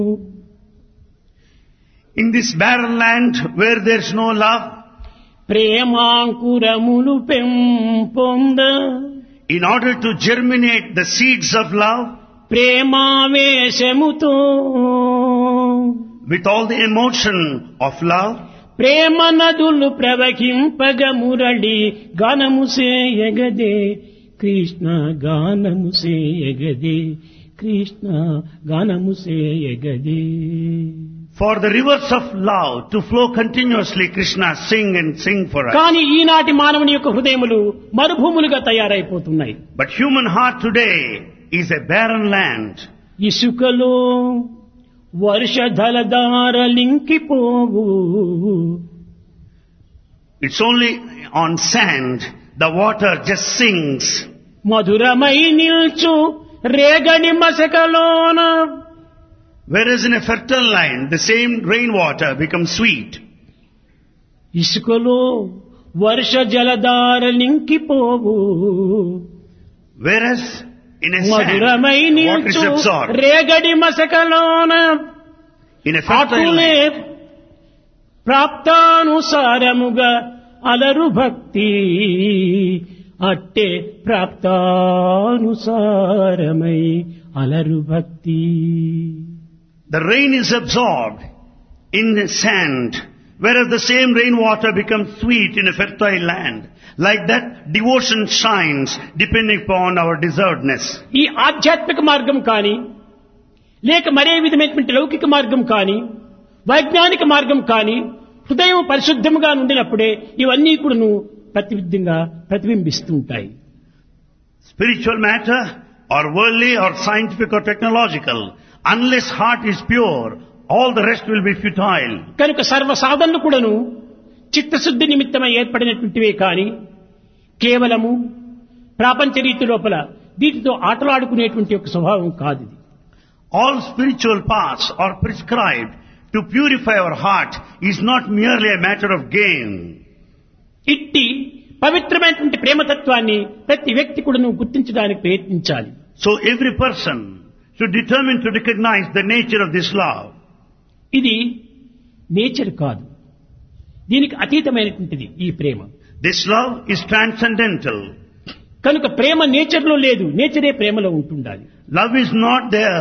In this barren land where there's no love, ప్రేమాంకురములు పెంపొంద in order to germinate the seeds of love, ప్రేమావేశముతో with all the emotion of love, ప్రేమ నదులు ప్రవహింపగ మురళి గానము సేయగదే కృష్ణ గానము సేయగదే కృష్ణ గానము సేయగదే for the rivers of love to flow continuously, Krishna sing and sing for us. కానీ ఈనాటి మానవుని యొక్క హృదయములు మరుభూములుగా తయారైపోతున్నాయి But human heart today is a barren land. ఇసుకలో వర్షధలధారలింకిపోవు It's only on sand, the water just sings. మధురమై నిల్చు రేగడి మసకలోన Whereas in a fertile land, the same rainwater becomes sweet. ఇసుకలో వర్ష జలధారలింకిపోవు Whereas in a sand, మధురమై water is నిల్చు absorbed. రేగడి మసకలోన In a fertile అటులే land, ప్రాప్తానుసారముగా అలరు భక్తి అట్టే ప్రాప్తానుసారమై అలరు భక్తి the rain is absorbed in the sand, whereas the same rainwater becomes sweet in a fertile land. Like that, devotion shines depending upon our deservedness. ఈ ఆధ్యాత్మిక మార్గం కానీ లేక మరే విధమైనటువంటి లౌకిక మార్గం కానీ వైజ్ఞానిక మార్గం కానీ హృదయం పరిశుద్ధముగా ఉండినప్పుడే ఇవన్నీ కూడాను ప్రతివిధంగా ప్రతిబింబిస్తూ ఉంటాయి Spiritual matter, or worldly, or scientific, or technological, unless heart is pure, all the rest will be futile. కనుక సర్వ సాధనలు కూడాను చిత్తశుద్ధి నిమిత్తమై ఏర్పడినటువంటివే కాని కేవలము ప్రాపంచ రీతి లోపల వీటితో ఆటలాడుకునేటువంటి ఒక స్వభావం కాదు ఇది All spiritual paths are prescribed to purify our heart is not merely a matter of gain. ఇట్టి పవిత్రమైనటువంటి ప్రేమతత్వాన్ని ప్రతి వ్యక్తి కూడాను గుర్తించడానికి ప్రయత్నించాలి So every person should determine to recognize the nature of this love. ఇది నేచర్ కాదు దీనికి అతీతమైనటువంటిది ఈ ప్రేమ This love is transcendental. కనుక ప్రేమ నేచర్లో లేదు నేచరే ప్రేమలో ఉంటుండాలి Love is not there